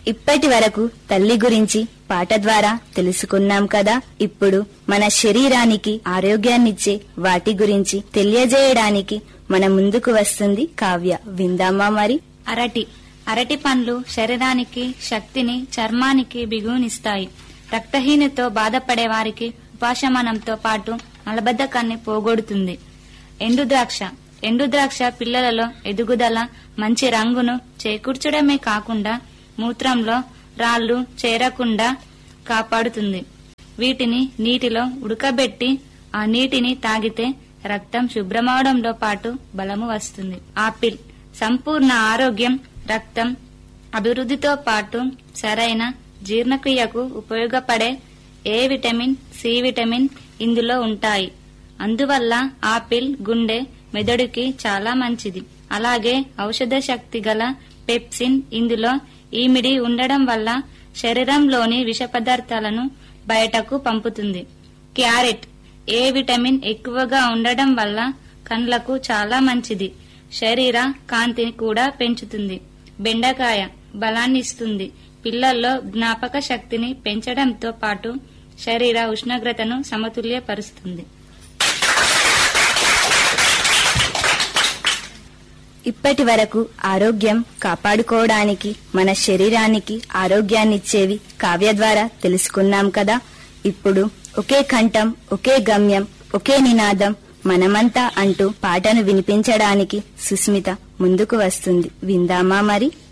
ఇప్పటి వరకు తల్లి గురించి పాట ద్వారా తెలుసుకున్నాం కదా ఇప్పుడు మన శరీరానికి ఆరోగ్యాన్నిచ్చే వాటి గురించి తెలియజేయడానికి మన ముందుకు వస్తుంది కావ్య విందామా మరి అరటి అరటి పండ్లు శరీరానికి శక్తిని చర్మానికి బిగునిస్తాయి రక్తహీనతో బాధపడే వారికి ఉపాశమనంతో పాటు మలబద్ధకాన్ని పోగొడుతుంది ఎండు ద్రాక్ష ఎండు ద్రాక్ష పిల్లలలో ఎదుగుదల మంచి రంగును చేకూర్చడమే కాకుండా మూత్రంలో రాళ్లు చేరకుండా కాపాడుతుంది వీటిని నీటిలో ఉడకబెట్టి ఆ నీటిని తాగితే రక్తం శుభ్రమవడంతో పాటు బలము వస్తుంది ఆపిల్ సంపూర్ణ ఆరోగ్యం రక్తం అభివృద్ధితో పాటు సరైన జీర్ణక్రియకు ఉపయోగపడే ఏ విటమిన్ సి విటమిన్ ఇందులో ఉంటాయి అందువల్ల ఆపిల్ గుండె మెదడుకి చాలా మంచిది అలాగే ఔషధ శక్తి గల పెప్సిన్ ఇందులో ఈమిడి ఉండడం వల్ల శరీరంలోని విష పదార్థాలను బయటకు పంపుతుంది క్యారెట్ ఏ విటమిన్ ఎక్కువగా ఉండడం వల్ల కండ్లకు చాలా మంచిది శరీర కాంతిని కూడా పెంచుతుంది బెండకాయ బలాన్ని ఇస్తుంది పిల్లల్లో జ్ఞాపక శక్తిని పెంచడంతో పాటు శరీర ఉష్ణోగ్రతను సమతుల్యపరుస్తుంది ఇప్పటి వరకు ఆరోగ్యం కాపాడుకోవడానికి మన శరీరానికి ఆరోగ్యాన్నిచ్చేవి కావ్య ద్వారా తెలుసుకున్నాం కదా ఇప్పుడు ఒకే కంఠం ఒకే గమ్యం ఒకే నినాదం మనమంతా అంటూ పాటను వినిపించడానికి సుస్మిత ముందుకు వస్తుంది విందామా మరి